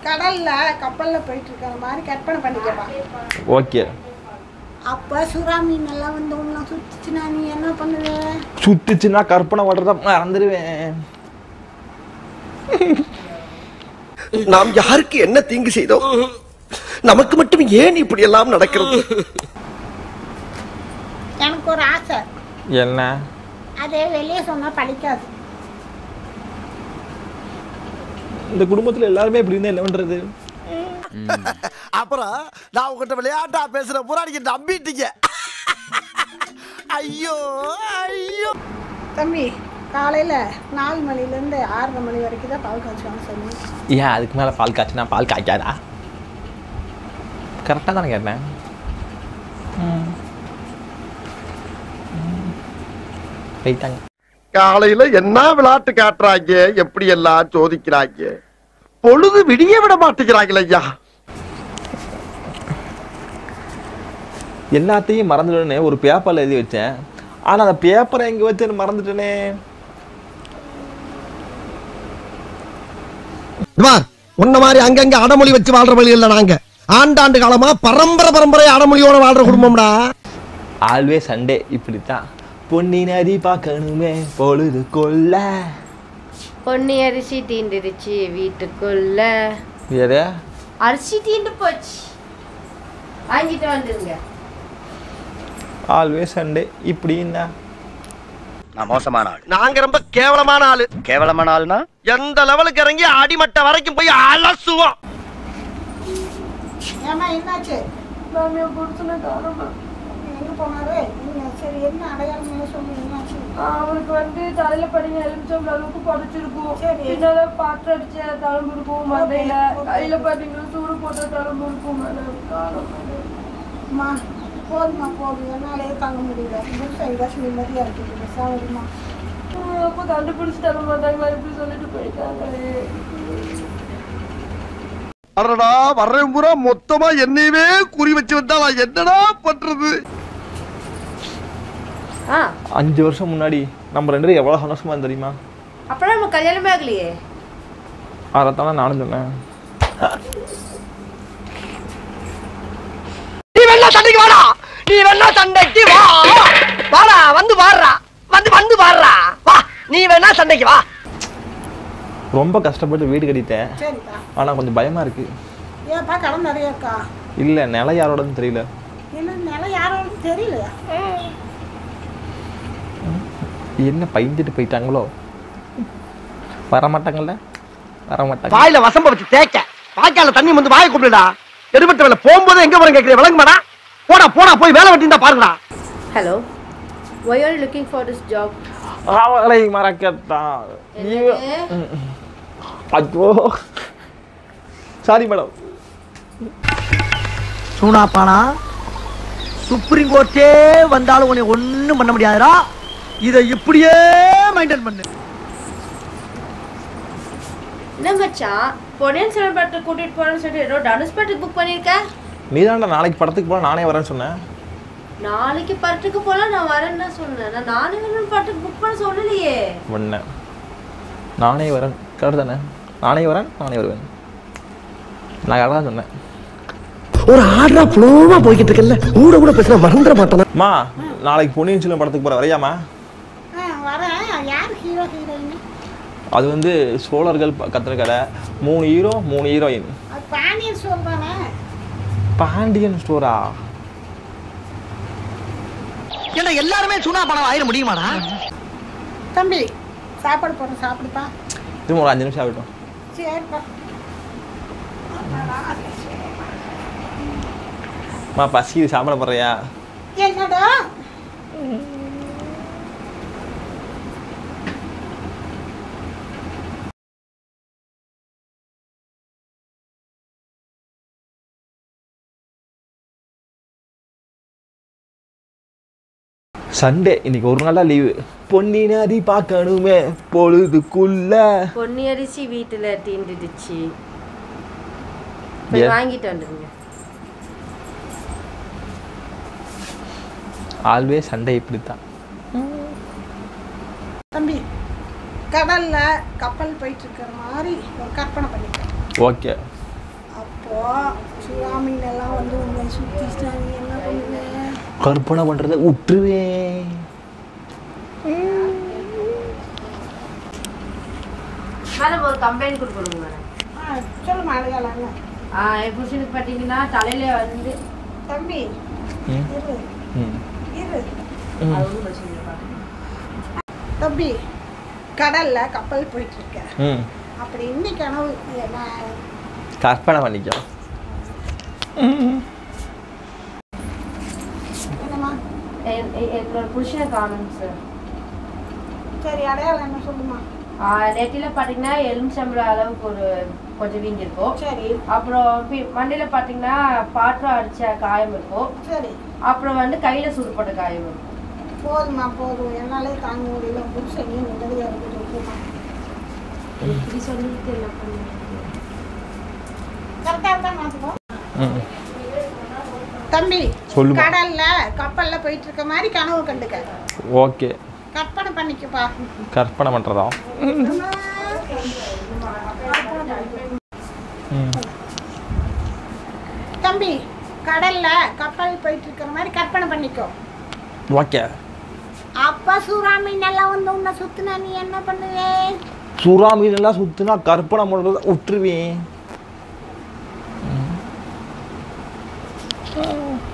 கடல்ல கப்பல்ல போயிட்டு இருக்கிற மாதிரி கற்பனை பண்ணிக்கப்பா ஓகே அப்ப சுறா மீன் எல்லாம் வந்து ஒண்ணா சுத்துச்சுன்னா நீ என்ன பண்ணுவ சுத்துச்சுன்னா கற்பனை பண்றத மறந்துடுவேன் நாம் யாருக்கு என்ன தீங்கு செய்தோம் நமக்கு மட்டும் ஏன் இப்படி எல்லாம் நடக்கிறது எனக்கு ஒரு ஆசை என்ன அதே வெளியே சொன்னா படிக்காது இந்த குடும்பத்துல எல்லாருமே இப்படி இருந்தா என்ன பண்றது அப்புறம் நான் உங்ககிட்ட விளையாட்டா பேசுற பூரா நீங்க நம்பிட்டீங்க ஐயோ ஐயோ தம்பி காலையில நாலு மணிலேருந்து ஆறரை மணி வரைக்கும் தான் பால் காய்ச்சுவாங்க சொன்னேன் ஏன் அதுக்கு மேல பால் காய்ச்சினா பால் காய்க்காதா கரெக்டாக தானே கேட்டேன் ம். ம். போயிட்டாங்க காலையில என்ன விளையாட்டு காட்டுறாங்க எப்படி எல்லாம் சோதிக்கிறாங்க பொழுது விடிய விட மாட்டேங்கிறாங்களே ஐயா எல்லாத்தையும் மறந்துட்டேன்னு ஒரு பேப்பரில் எழுதி வச்சேன் ஆனால் அந்த பேப்பரை எங்கே வச்சேன்னு மறந்துட்டேனே பார் உன்ன மாதிரி அங்கங்க அடமொழி வச்சு வாழ்ற வழி இல்ல நாங்க ஆண்டாண்டு காலமா பரம்பரை பரம்பரை அடமொழியோட வாழ்ற குடும்பம்டா ஆல்வே சண்டே இப்படித்தான் பொன்னி நதி பார்க்கணுமே பொழுது கொல்ல பொன்னி அரிசி தீண்டுருச்சு வீட்டுக்குள்ள எது அரிசி தீண்டு போச்சு வாங்கிட்டு வந்துருங்க ஆல்வே சண்டே இப்படின்னா நான் மோசமான ஆள் நாங்க ரொம்ப கேவலமான ஆளு கேவலமான ஆள்னா எந்த லெவலுக்கு இறங்கி அடிமட்ட வரைக்கும் போய் அலசுவோம் ஏமா என்னாச்சு எங்க போனாரு என்ன சரி என்ன அடையாளம் என்ன சொல்லு என்னாச்சு அவனுக்கு வந்து தலையில படிங்க எலுமிச்சம் அளவுக்கு படிச்சிருக்கும் சரி. பின்னால பாட்டு அடிச்ச தழும்பு இருக்கும் மண்டையில ஓகே. கையில பாத்தீங்கன்னா சூடு போட்ட தழும்பு இருக்கும் மேடம் காலம் அம்மா போதுமா போதும் என்னாலே தாங்க முடியல புதுசாக ஏதாச்சும் நிம்மதியாக இருக்குது சாவதுமா அப்ப கண்டுபிடிச்சு தர மாட்டாங்களா இப்படி சொல்லிட்டு போயிட்டாங்களே வர்றடா வர்றேன் பூரா மொத்தமா என்னையவே குறி வச்சு வந்தா நான் என்னடா பண்றது ஆ அஞ்சு வருஷம் முன்னாடி நம்ம ரெண்டு பேரும் எவ்வளோ சந்தோஷமா இருந்தோம் தெரியுமா அப்புறம் நம்ம கல்யாணமே ஆகலையே அதைத்தானே நானும் சொன்னேன் நீ வேணா சண்டைக்கு வாடா நீ வேணா சண்டைக்கு வா வாடா வந்து வாடுறா வந்து வந்து வாடுறா வா நீ வேணா சண்டைக்கு வா ரொம்ப கஷ்டப்பட்டு வீடு கட்டிட்டேன் சரிப்பா ஆனால் கொஞ்சம் பயமாக இருக்கு ஏப்பா கடன் நிறைய இருக்கா இல்லை நிலம் யாரோடன்னு தெரியல என்ன நிலம் யாரோட தெரியலையா என்ன பயந்துட்டு போயிட்டாங்களோ வரமாட்டாங்கல்ல வரமாட்டாங்க வாயில வசம்ப வச்சு தேய்க்க வாய்க்கால தண்ணி வந்து வாயை கூப்பிடுடா எடுபட்ட வேலை போகும்போது எங்க போறேன் கேட்கிறேன் விளங்குமாடா போடா போடா போய் வேலை வெட்டி இருந்தா பாருங்கடா hello why are looking for this job அவளை மறக்கத்தான் ஐயோ சாரி மேடம் சூனாப்பானா சுப்ரீம் கோர்ட்டே வந்தாலும் உன்னை ஒண்ணும் பண்ண முடியாதுடா இதை இப்படியே மெயின்டைன் பண்ணு என்ன மச்சான் பொன்னியின் செல்வன் படத்துக்கு கூட்டிட்டு போறேன்னு சொல்லிட்டு ஏதோ தனுஷ் படத்துக்கு புக் பண்ணிருக்க நீ நாளைக்கு படத்துக்கு போனால் நானே வரேன்னு சொன்னேன் நாளைக்கு படத்துக்கு போலாம் நான் வரேன்னு தான் சொன்னேன் நான் நானே வரேன் படத்துக்கு புக் பண்ண சொல்லலையே ஒன்று நானே வரேன் கரெக்ட் தானே நானே வரேன் நானே வருவேன் நான் கரெக்டாக தான் சொன்னேன் ஒரு ஆர்டரா ஃப்ளோவா போய்கிட்டு இருக்கல கூட கூட பேசினா மறந்துட மாட்டானா அம்மா நாளைக்கு பொன்னியின் செல்வன் படத்துக்கு போகிற வரையாமா ஆ வரேன் யார் ஹீரோ ஹீரோயின் அது வந்து சோழர்கள் ப- கத்துற கடை மூணு ஹீரோ மூணு ஹீரோயின் அது பாண்டியன் ஸ்டோர் தானே பாண்டியன் ஸ்டோரா ஏன்னா எல்லாருமே சூனாப்பானா ஆயிட முடியுமாடா தம்பி சாப்பாடு போடுறேன் சாப்பிடுப்பா திரும்ப ஒரு அஞ்சு நிமிஷம் ஆகட்டும் சரிப்பா அம்மா பசி சாப்பிட போறியா என்னடா சண்டே இன்னைக்கு ஒரு நாள் தான் லீவு பொன்னி நதி பார்க்கணுமே பொழுதுக்குள்ள பொன்னி அரிசி வீட்டுல தீண்டுடுச்சு போய் ஏன்? வாங்கிட்டு வந்துருங்க ஆல்வே சண்டே இப்படித்தான் தம்பி கடல்ல கப்பல் போயிட்டு இருக்கிற மாதிரி ஒரு கற்பனை பண்ணிட்டேன் ஓகே சுறா மீன் எல்லாம் வந்து உங்களை சுற்றிச்சுனா நீ என்ன பண்ணுவேன் கற்பனை பண்ணுறத விட்டுருவேன் மேடம் ஒரு கம்ப்ளைண்ட் கொடுக்கணும் மேடம் ஆ சொல்லுமா அழகாலாங்க ஆ என் புருஷனுக்கு பார்த்தீங்கன்னா தலையில வந்து தம்பி ம் இரு ம் இரு ம் அது ஒன்றும் பிரச்சனை இல்லை தம்பி கடல்ல கப்பல் போயிட்டு இருக்க ம் அப்படி இன்னைக்கு கனவு நான் கற்பனை பண்ணிக்கோ என்னம்மா என்- எ- என்னோட புருஷனை காணுங்க சார் சரி அடையாளம் என்ன சொல்லுமா நெத்தியில பார்த்தீங்கன்னா எலுமிச்சம்பளம் அளவுக்கு ஒரு கொஞ்சம் வீங்கி இருக்கும் சரி அப்புறம் பி- மண்டையில பார்த்தீங்கன்னா பாற்றம் அடிச்ச காயம் இருக்கும் சரி அப்புறம் வந்து கையில சுடுபட்ட காயம் இருக்கும் போதுமா போதும் என்னாலே தாங்க முடியல புருஷனையும் நிம்மதியாக இருக்குமா இப்படி சொல்லிட்டு என்ன பண்ணுறது கரெக்டாக தான் மாற்றுவோம் ம் தம்பி சொல்லுமா. கடல்ல கப்பல்ல போயிட்டு இருக்க மாதிரி கனவு கண்டுக்க ஓகே கற்பனை பண்ணிக்கப்பா கற்பனை பண்ணுறதா ம் தம்பி கடல்ல கப்பல் போயிட்டு இருக்கிற மாதிரி கற்பனை பண்ணிக்கோ ஓகே அப்பா சூறா மீன் எல்லாம் வந்து உன்னை சுத்துனா நீ என்ன பண்ணுவே சுறா மீன் எல்லாம் சுற்றுனா கற்பனை பண்ணுறத விட்டுருவேன் ம்.